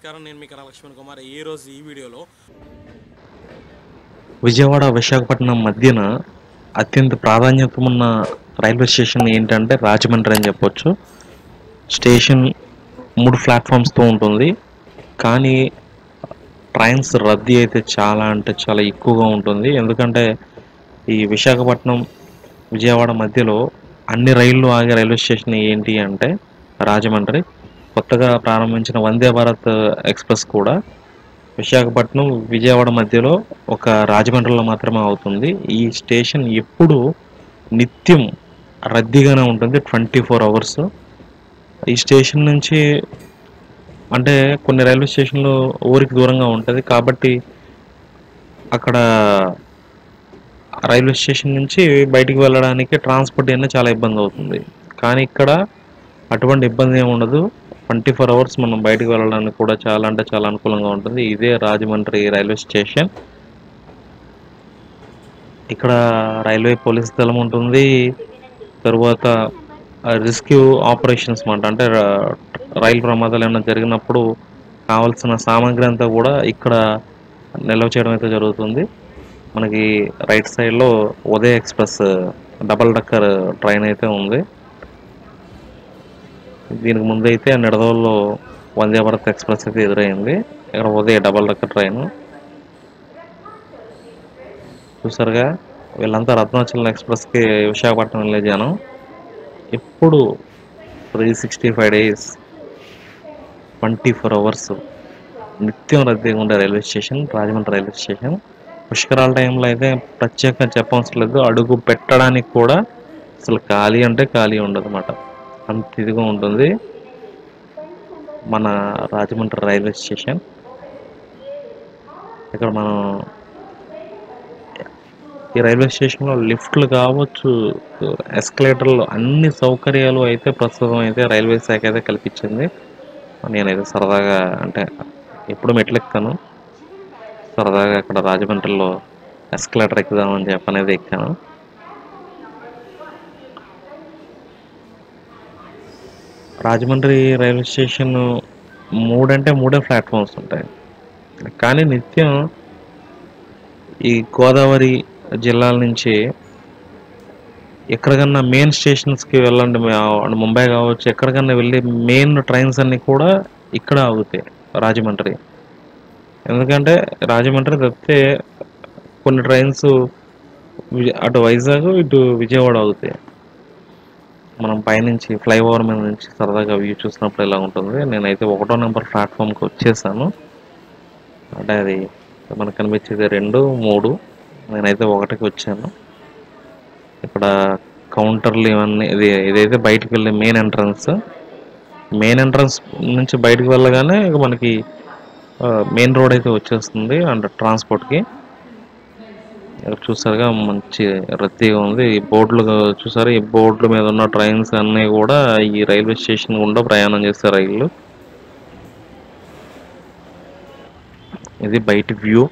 నమస్కారం నేను మీ కళా లక్ష్మణ్ కుమార్ ఈ రోజు ఈ వీడియోలో విజయవాడ విశాఖపట్నం మధ్యన అత్యంత ప్రాధాన్యత ఉన్న రైల్వే స్టేషన్ ఏంటంటే రాజమండ్రి అని చెప్పొచ్చు స్టేషన్ మూడు ప్లాట్ఫామ్స్తో ఉంటుంది కానీ ట్రైన్స్ రద్దీ అయితే చాలా అంటే చాలా ఎక్కువగా ఉంటుంది ఎందుకంటే ఈ విశాఖపట్నం విజయవాడ మధ్యలో అన్ని రైళ్లు ఆగే రైల్వే స్టేషన్ ఏంటి అంటే రాజమండ్రి కొత్తగా ప్రారంభించిన వందే భారత్ ఎక్స్ప్రెస్ కూడా విశాఖపట్నం విజయవాడ మధ్యలో ఒక రాజమండ్రిలో మాత్రమే అవుతుంది ఈ స్టేషన్ ఎప్పుడు నిత్యం రద్దీగానే ఉంటుంది ట్వంటీ ఫోర్ అవర్స్ ఈ స్టేషన్ నుంచి అంటే కొన్ని రైల్వే స్టేషన్లు ఊరికి దూరంగా ఉంటుంది కాబట్టి అక్కడ రైల్వే స్టేషన్ నుంచి బయటికి వెళ్ళడానికి ట్రాన్స్పోర్ట్ అయినా చాలా ఇబ్బంది అవుతుంది కానీ ఇక్కడ అటువంటి ఇబ్బంది ఏమి ఉండదు ట్వంటీ ఫోర్ అవర్స్ మనం బయటికి వెళ్ళడానికి కూడా చాలా అంటే చాలా అనుకూలంగా ఉంటుంది ఇదే రాజమండ్రి రైల్వే స్టేషన్ ఇక్కడ రైల్వే పోలీస్ దళం ఉంటుంది తరువాత రెస్క్యూ ఆపరేషన్స్ మాట అంటే ర- రైలు ప్రమాదాలు ఏమైనా జరిగినప్పుడు కావాల్సిన సామాగ్రి అంతా కూడా ఇక్కడ నిల్వ చేయడం అయితే జరుగుతుంది మనకి రైట్ సైడ్లో Uday Express double decker train అయితే ఉంది దీనికి ముందు అయితే నిడదవల్లో వందే భారత్ ఎక్స్ప్రెస్ అయితే ఎదురైంది ఇక్కడ ఉదయ డబల్ డక్కర్ ట్రైన్ చూసారుగా వీళ్ళంతా రత్నాచలం ఎక్స్ప్రెస్కి విశాఖపట్నం వెళ్ళే జనం ఎప్పుడు three sixty five days twenty four hours నిత్యం రద్దీగా ఉండే railway station Rajahmundry railway station పుష్కరాల టైంలో అయితే ప్రత్యేకంగా చెప్పవసరం లేదు అడుగు పెట్టడానికి కూడా అసలు ఖాళీ అంటే ఖాళీ ఉండదు అన్నమాట అంత ఇదిగా ఉంటుంది మన రాజమండ్రి రైల్వే స్టేషన్ ఇక్కడ మనం ఈ రైల్వే స్టేషన్లో లిఫ్ట్లు కావచ్చు ఎస్కలేటర్లు అన్ని సౌకర్యాలు అయితే ప్రస్తుతం అయితే రైల్వే శాఖ అయితే కల్పించింది నేనైతే సరదాగా అంటే ఎప్పుడు మెట్లు ఎక్కుతాను సరదాగా అక్కడ రాజమండ్రిలో ఎస్కలేటర్ ఎక్కుదామని చెప్పి అనేది ఎక్కాను రాజమండ్రి రైల్వే స్టేషన్ మూడంటే మూడే ప్లాట్ఫామ్స్ ఉంటాయి కానీ నిత్యం ఈ గోదావరి జిల్లాల నుంచి ఎక్కడికన్నా మెయిన్ స్టేషన్స్కి వెళ్ళండి మే- ముంబై కావచ్చు ఎక్కడికన్నా వెళ్ళి మెయిన్ ట్రైన్స్ అన్ని కూడా ఇక్కడ ఆగుతాయి రాజమండ్రి ఎందుకంటే రాజమండ్రి తప్పితే కొన్ని ట్రైన్స్ వి- అటు వైజాగ్ ఇటు విజయవాడ ఆగుతాయి మనం పైనుంచి ఫ్లైఓవర్ మీద నుంచి సరదాగా వ్యూ చూసినప్పుడు ఇలా ఉంటుంది నేనైతే ఒకటో నెంబర్ ప్లాట్ఫామ్కి వచ్చేసాను అంటే అది మనకు కనిపించేది రెండు మూడు నేనైతే ఒకటికి వచ్చాను ఇక్కడ కౌంటర్లు ఇవన్నీ ఇది ఇదైతే బయటికి వెళ్ళే మెయిన్ ఎంట్రన్స్ మెయిన్ ఎంట్రన్స్ నుంచి బయటికి వెళ్ళగానే ఇక మనకి మెయిన్ రోడ్ అయితే వచ్చేస్తుంది అండ్ ట్రాన్స్పోర్ట్కి ఇక్కడ చూసారుగా మంచి రద్దీగా ఉంది ఈ బోర్డులు చూసారు ఈ బోర్డుల మీద ఉన్న ట్రైన్స్ అన్నీ కూడా ఈ రైల్వే స్టేషన్ గుండా ప్రయాణం చేసే రైళ్ళు ఇది బయట వ్యూ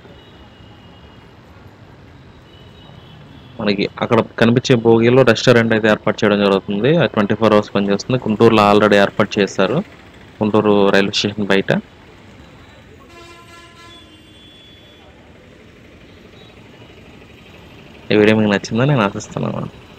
మనకి అక్కడ కనిపించే భోగిలో రెస్టారెంట్ అయితే ఏర్పాటు చేయడం జరుగుతుంది అది ట్వంటీ ఫోర్ అవర్స్ పనిచేస్తుంది గుంటూరులో ఆల్రెడీ ఏర్పాటు చేశారు గుంటూరు రైల్వే స్టేషన్ బయట ఈ వీడియో మీకు నచ్చిందని నేను ఆశిస్తున్నాను